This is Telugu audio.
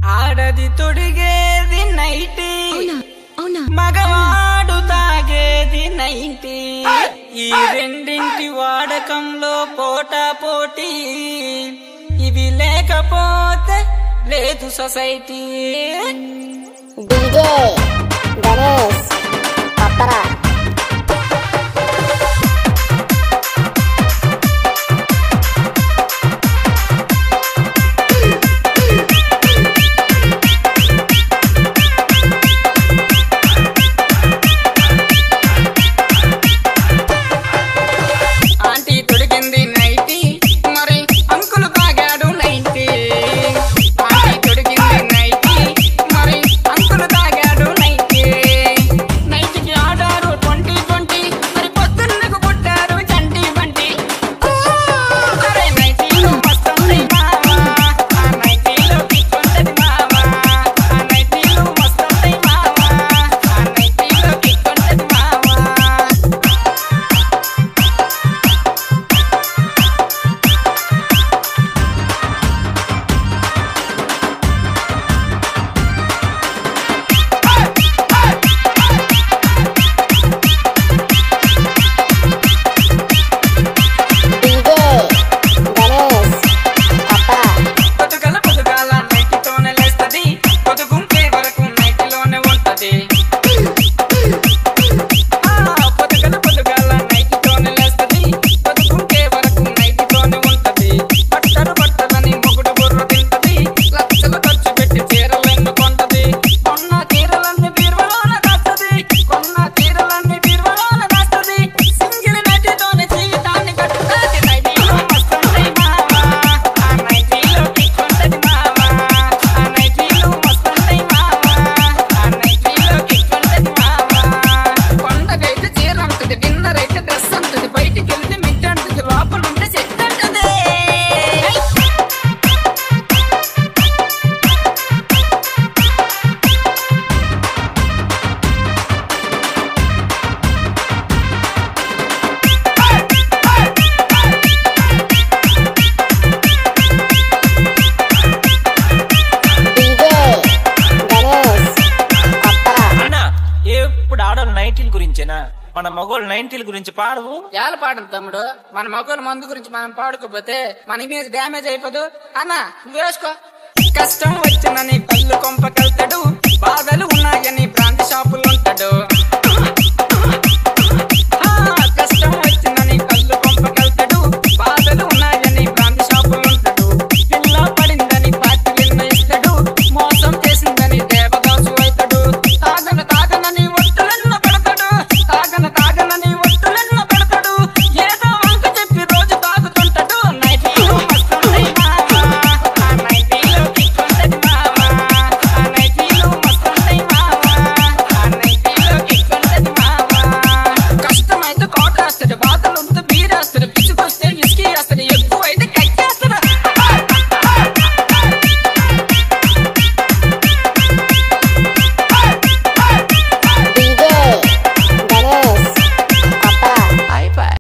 ఆడది తొడిగేది నైటి అవునా అవునా మగవాడు తాగేది నైంటి ఈ రెండింటి వాడకంలో పోటా పోటీ ఇవి లేకపోతే లేదు సొసైటీ డీజే గణేష్ కొత్తరా ఆంటీ తొడిగింది నైటి మరి అంకులు తాగాడు నైంటి ఆంటీ తొడిగింది నైటి మరి అంకులు తాగాడు నైంటి నైట్కి ఆడారు ట్వంటీ ట్వంటీ మరి పొద్దున్నకు పుట్టారు చంటి బంటి అరే నైటీలు మస్తుంది మావా ఆ నైటీలు కిక్కుంటది మావా ఆ నైటీలు మస్తుంది మావా ఆ నైటీలు కిక్కుంటది మావా డీజే గణేష్ కొత్తరా పొద్దుగల పొద్దుగాల నైటితోనే లేస్తది పొద్దుగుంకే వరకు నైటిలోనే ఉంటది ఆ, పొద్దుగల పొద్దుగాల నైటితోనే లేస్తది పొద్దుగుంకే వరకు నైటితోనే ఉంటది పట్టరు పట్టదని మొగుడు బుర్ర తింటది లక్షలు ఖర్చు పెట్టి చీరలెన్ను కొంటది కొన్న చీరలన్నీ బీరువాలోన దాస్తది కొన్న చీరలన్నీ బీరువాలోన దాస్తది సింగిల్ నైటితోనే జీవితాన్ని కట్టుతాది నైటీలో మస్తుంటాయి మావా ఆ నైటీలో కిక్కుంటది మావా ఆ నైటీలో మస్తుంటాయి మావా ఆ నైటీలో కిక్కుంటది మావా కొండకైతే చీర అంటది డిన్నర్ అయితే డ్రెస్ అంటది బయటికి వెళ్తే మిట్ అంటది లోపల ఉంటే సెట్ అంటది డీజే గణేష్ కొత్తరా అన్నా ఎప్పుడు ఆడవాళ్ళు నైన్టీల గురించేనా మన మగోళ్ళు నైన్టీల గురించి పాడవు ఏళ్ళ పాడదు తమ్ముడు మన మొక్కల మందు గురించి మనం పాడుకోపోతే మన ఇమేజ్ డ్యామేజ్ అయిపోదు అన్న నువ్వు వేసుకో కష్టం వచ్చినని కళ్ళు కొంపకెళ్తాడు బాధలు ఉన్నాయని ప్రాంతి షాపులు ఉంటాడు